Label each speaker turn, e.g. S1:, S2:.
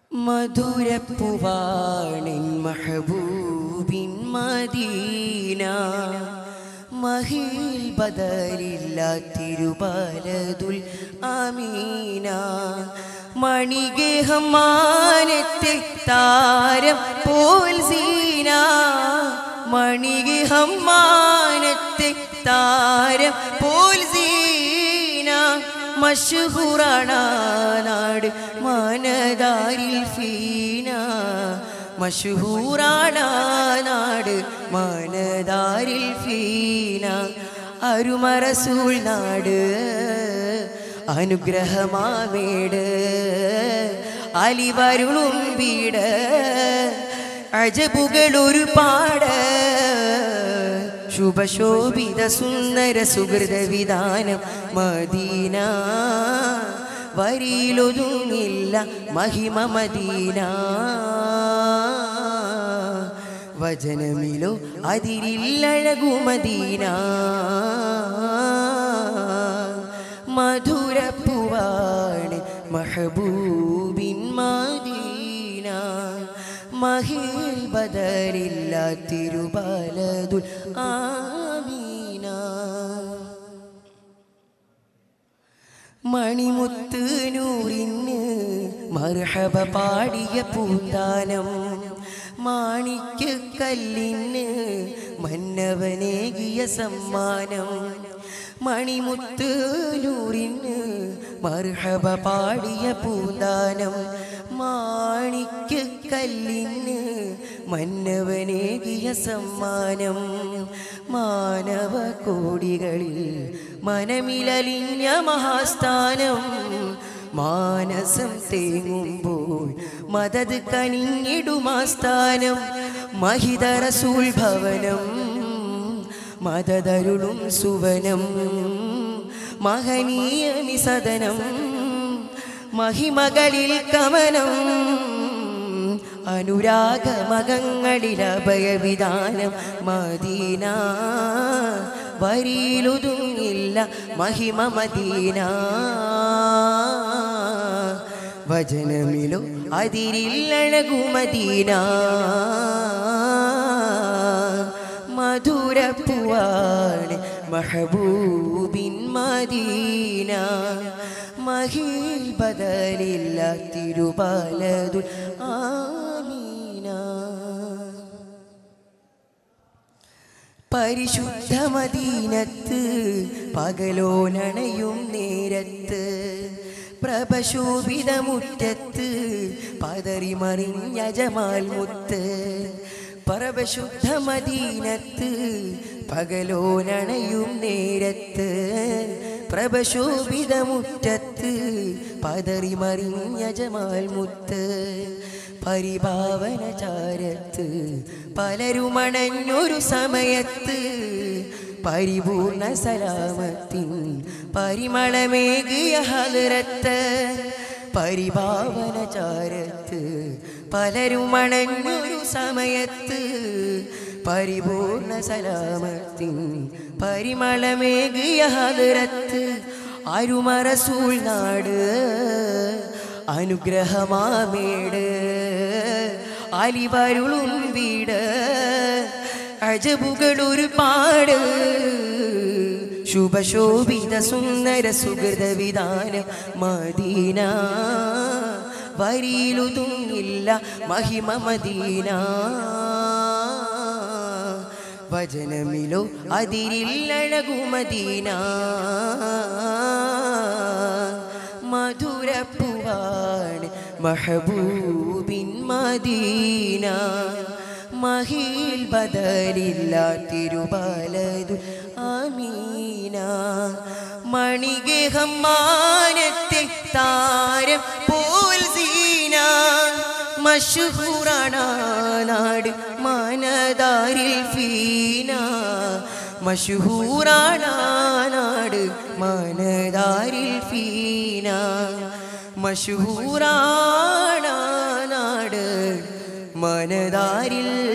S1: മധുരപ്പുവാണിൻ മഹബൂബിൻ Medina മഹിൽ ബദലില്ല തിരുബലതുൽ അമീന മണിഗേഹം മാനത്തെ താരം പോൽ സീന മണിഗേഹം മാനത്തെ താരം പോൽ സീന മഷഹൂറാണ് നാട് മാനദാരിൽ ഫീന മഷഹൂറാണ് നാട് മാനദാരിൽ ഫീന അരുമറസൂൾ നാട് അനുഗ്രഹമാവേട് അലിവരുളും വീട് അജബുകൾ ഒരുപാട് ശുഭശോഭിത സുന്ദര സുഹൃത വിധാനം മദീന വരിയിലൊതുങ്ങില്ല മഹിമ മദീന വചനമിലോ അതിരില്ലഴകു മദീന മധുരപ്പുവാണ് മഹബൂബിൻ മദീന മഹിൽ ബദലില്ല തിരുബാലതുൽ ആമീന മണിമുത്ത് നൂറിന് മർഹബ പാടിയ പൂന്താനം മാണിക്യ കല്ലിന് മന്നവനേകിയ സമ്മാനം മണിമുത്ത് നൂറിന് മർഹബ പാടിയ പൂന്താനം മാണിക്യ കല്ലിന് മന്നവനേകിയ സമ്മാനം മാനവ കോടികളിൽ മനമിലലിഞ്ഞ മഹാസ്ഥാനം മാനസം തേങ്ങുമ്പോൾ മദത് കനിഞ്ഞിടുമാസ്ഥാനം മഹിതറസൂൾ ഭവനം മദതരുളും സുവനം മഹനീയമി സദനം മഹിമകളിൽ കമനം അനുരാഗമകങ്ങളിൽ അഭയവിധാനം മദീന വരിയിലൊതുങ്ങില്ല മഹിമ മദീന വചനമിലോ അതിരില്ലഴകു മദീന മധുരപ്പുവാണ് മഹബൂബിൻ മദീന മഹിൽ ബദലില്ല തിരുബാലതു ആമീന പരിശുദ്ധ മദീനത്ത് പകലോനണയും നേരത്ത് പ്രഭശോഭിത മുറ്റത്ത് പതറി മറിഞ്ഞ ജമാൽ മുത്ത് പരവശുദ്ധ മദീനത്ത് പകലോനണയും നേരത്ത് പ്രഭശോഭിത മുറ്റത്ത് പതറി മറിഞ്ഞ ജമാൽ മുത്ത് പരിഭാവന ചാരത്ത് പലരുമണഞ്ഞൊരു സമയത്ത് പരിപൂർണ സലാമത്തിൻ പരിമളമേകിയ ഹലരത്ത് പരിഭാവന ചാരത്ത് പലരുമണഞ്ഞൊരു സമയത്ത് പരിപൂർണ സലാമത്തിൻ പരിമളമേകിയ ഹലരത്ത് അരുമറസൂൾ നാട് അനുഗ്രഹമാമേട് അലിവരുളും വീട് അജബുകൾ ഒരുപാട് ശുഭശോഭിത സുന്ദര സുഹൃത വിധാനം മദീന വരിയിലൊതുങ്ങില്ല മഹിമ മദീന വചനമിലോ അതിരില്ലഴകു മദീന മധുരപ്പുവാണ് മഹബൂബിൻ മദീന മഹിൽ ബദലില്ല തിരുബാലതു അമീന മണിഗേഹം മാനത്തെ താരം പോൽ സീന മഷഹൂറാണ് നാട് മാനദാരിൽ ഫീന മഷഹൂറാണ് നാട് മാനദാരിൽ ഫീന മഷഹൂറാണ് നാട് മനദാരിൽ